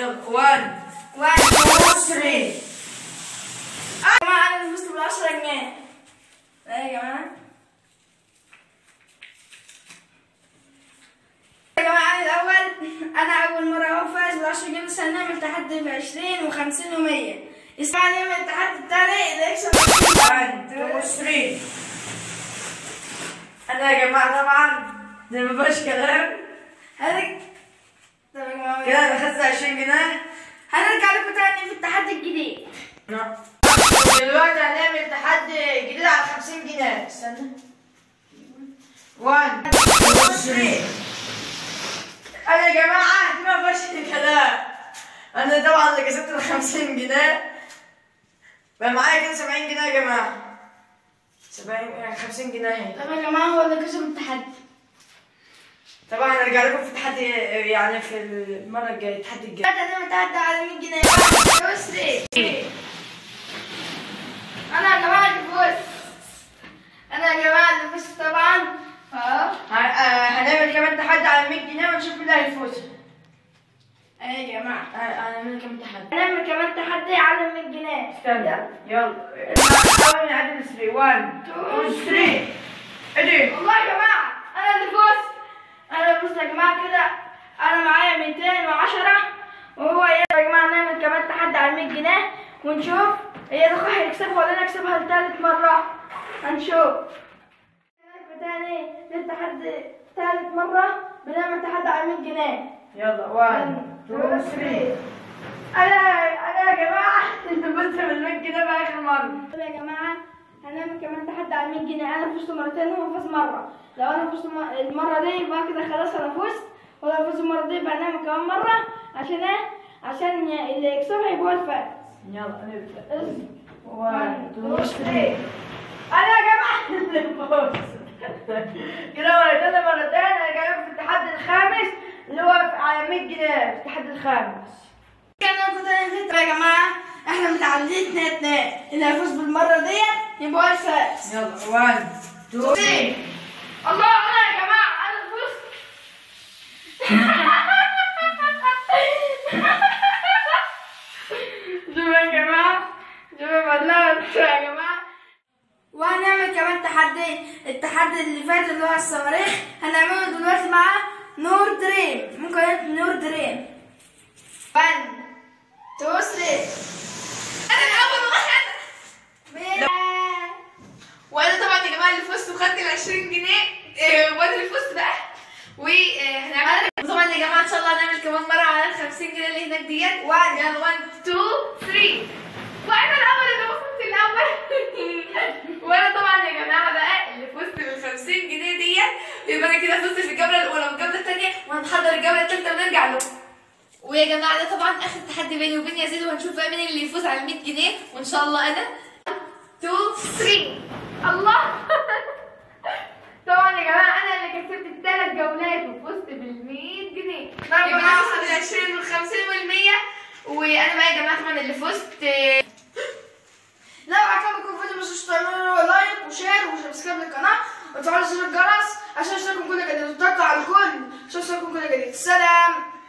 يلا 1 1 2 3 يا جماعة أنا اللي فزت بالعشرة جنيه لا يا جماعة يا جماعة أنا الأول أنا أول مرة أهو فايز بالعشرة جنيه بس هنعمل تحدي بعشرين وخمسين ومية اسمع نعمل التحدي التاني اللي يكسب 1 2 3 انا يا جماعه طبعا ده ما فيهاش كلام هنرجع طب يا جماعة كده انا خدت 20 جنيه هنرجع لكم تاني في التحدي الجديد دلوقتي هنعمل تحدي جديد على 50 جنيه استنى 1 2 3 انا يا جماعه دي ما فيهاش كلام انا طبعا اللي كسبت ال 50 جنيه بقى معايا كده 70 جنيه يا جماعه 70 يعني 50 جنيه اهي طب يا جماعة هو اللي كسب التحدي طبعا هنرجع لكم في التحدي يعني في المره الجايه التحدي الجاي بعد أنا متعدى على 100 جنيه 1 2 3 أنا يا جماعة اللي فزت أنا يا جماعة اللي فزت طبعا أهو ه- آه، هنعمل كمان تحدي على 100 جنيه ونشوف مين اللي هيفوز أهي يا جماعة آه، هنعمل كمان تحدي هنعمل كمان تحدي على 100 جنيه استنى يلا حاول نعدل 3 1 2 3 ادي والله يا جماعة أنا اللي فزت أنا اللي فزت يا جماعة كده أنا معايا 210 وهو يا جماعة نعمل كمان تحدي على 100 جنيه ونشوف هي الأخوة هيكسبها ولا نكسبها لتالت مرة هنشوف نعمل تاني للتحدي تالت مرة بنعمل تحدي على 100 جنيه يلا 1 2 3 أنا أنا يا جماعة انت فزت بال 100 جنيه بقى اخر مره طب يا جماعة هنعمل كمان تحدي على 100 جنيه أنا فزت مرتين وهو فاز مرة لو أنا فزت م- المرة دي يبقى كده خلاص أنا فزت ولو فزت المرة دي يبقى نعمل كمان مرة عشان إيه؟ عشان ي- اللي يكسبها يبقى هو الفائز يلا نبدا اس- 1 2 two, 3 three. انا يا جماعه اللي فوز كده مرتين مرتين انا جاي في التحدي الخامس اللي هو على 100 جنيه التحدي الخامس كان أنا كنت أنا يا جماعة إحنا متعادلين اتنين اتنين اللي هيفوز بالمرة ديت يبقى هو الفائز يلا 1 2 3 الله أنا يا جماعة أنا فزت شوفوا يا جماعة شوفوا والله يا جماعة وهنعمل كمان تحدي التحدي اللي فات اللي هو الصواريخ هنعمله دلوقتي مع نور دريم ممكن قناة نور دريم 1 2 3 انا الاول واحد وانا طبعا يا جماعه اللي فزت وخدت ال 20 جنيه إيه، وانا اللي فزت بقى وهنعمل طبعا يا جماعه ان شاء الله هنعمل كمان مره على ال 50 جنيه اللي هناك ديت واحد. يلا 1 2 3 وانا الاول اللي فزت الاول وانا طبعا يا جماعه بقى اللي فزت بال 50 جنيه ديت يبقى انا كده فزت في الجوله الاولى والجوله الثانيه وهنحضر الجوله الثالثه ونرجع له ويا جماعه ده طبعا اخر تحدي بيني وبين يزيد وهنشوف بقى مين اللي يفوز على 100 جنيه وان شاء الله انا 2 3 الله طبعا يا جماعه انا اللي كسبت الثلاث جولات وفزت بال 100 جنيه طب يا يبقى جماعة انا فزت بال 20 وال 50 وال 100 وانا بقى يا جماعه طبعا اللي فزت لو عجبكم الفيديو ما تنسوش تعملوا لايك وشير وسبسكرايب للقناه وتفعلوا زر الجرس عشان يوصلكم كل جديد وتتوقع على الكل عشان يوصلكم كل جديد سلام